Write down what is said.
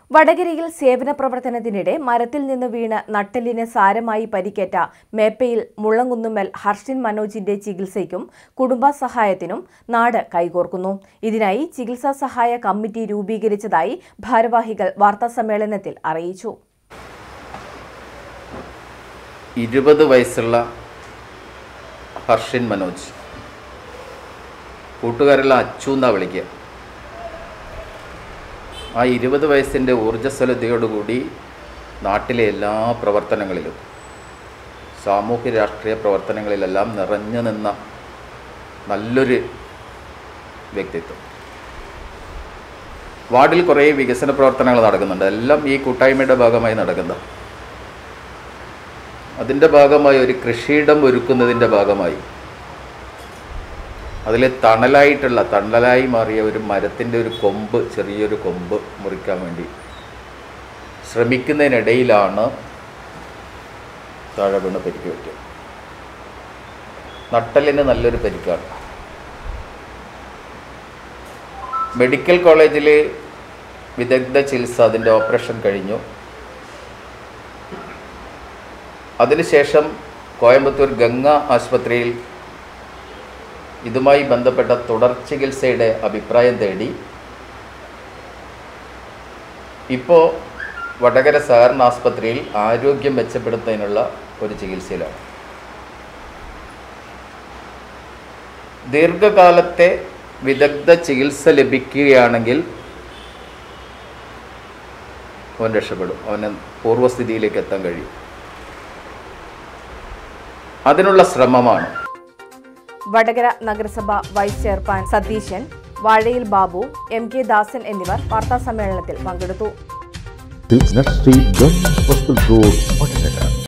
വടകരയിൽ സേവന പ്രവർത്തനത്തിനിടെ മരത്തിൽ നിന്ന് വീണ് നട്ടെല്ലിന് സാരമായി പരിക്കേറ്റ മേപ്പയിൽ മുള്ളങ്കുന്നുമ്മൽ ഹർഷിൻ മനോജിന്റെ ചികിത്സയ്ക്കും കുടുംബസഹായത്തിനും നാട് കൈകോർക്കുന്നു ഇതിനായി ചികിത്സാ സഹായ കമ്മിറ്റി രൂപീകരിച്ചതായി ഭാരവാഹികൾ വാർത്താസമ്മേളനത്തിൽ അറിയിച്ചു ഇരുപത് വയസ്സുള്ള ഹർഷിൻ മനോജ് കൂട്ടുകാരെല്ലാം അച്ചു എന്നാ വിളിക്കുക ആ ഇരുപത് വയസ്സിൻ്റെ ഊർജ്ജസ്വലതയോടുകൂടി നാട്ടിലെ എല്ലാ പ്രവർത്തനങ്ങളിലും സാമൂഹ്യ രാഷ്ട്രീയ പ്രവർത്തനങ്ങളിലെല്ലാം നിറഞ്ഞു നിന്ന നല്ലൊരു വ്യക്തിത്വം വാർഡിൽ കുറേ വികസന പ്രവർത്തനങ്ങൾ നടക്കുന്നുണ്ട് എല്ലാം ഈ കൂട്ടായ്മയുടെ ഭാഗമായി നടക്കുന്നത് അതിൻ്റെ ഭാഗമായി ഒരു കൃഷിയിടം ഒരുക്കുന്നതിൻ്റെ ഭാഗമായി അതിൽ തണലായിട്ടുള്ള തണലായി മാറിയ ഒരു മരത്തിൻ്റെ ഒരു കൊമ്പ് ചെറിയൊരു കൊമ്പ് മുറിക്കാൻ വേണ്ടി ശ്രമിക്കുന്നതിനിടയിലാണ് താഴെ വീണ് പരിക്ക് പറ്റിയത് നട്ടലിന് നല്ലൊരു പരിക്കാണ് മെഡിക്കൽ കോളേജിൽ വിദഗ്ധ ചികിത്സ അതിൻ്റെ ഓപ്പറേഷൻ കഴിഞ്ഞു അതിനുശേഷം കോയമ്പത്തൂർ ഗംഗ ആശുപത്രിയിൽ ഇതുമായി ബന്ധപ്പെട്ട തുടർ ചികിത്സയുടെ അഭിപ്രായം തേടി ഇപ്പോൾ വടകര സഹകരണ ആസ്പത്രിയിൽ ആരോഗ്യം മെച്ചപ്പെടുത്തുന്നതിനുള്ള ഒരു ചികിത്സയിലാണ് ദീർഘകാലത്തെ വിദഗ്ധ ചികിത്സ ലഭിക്കുകയാണെങ്കിൽ അവൻ രക്ഷപ്പെടും അവന് പൂർവ്വസ്ഥിതിയിലേക്ക് എത്താൻ കഴിയും അതിനുള്ള ശ്രമമാണ് വടകര നഗരസഭ വൈസ് ചെയർമാൻ സതീശൻ വാഴയിൽ ബാബു എം കെ ദാസൻ എന്നിവർ വാർത്താസമ്മേളനത്തിൽ പങ്കെടുത്തു Business Street, Gun Hospital Road,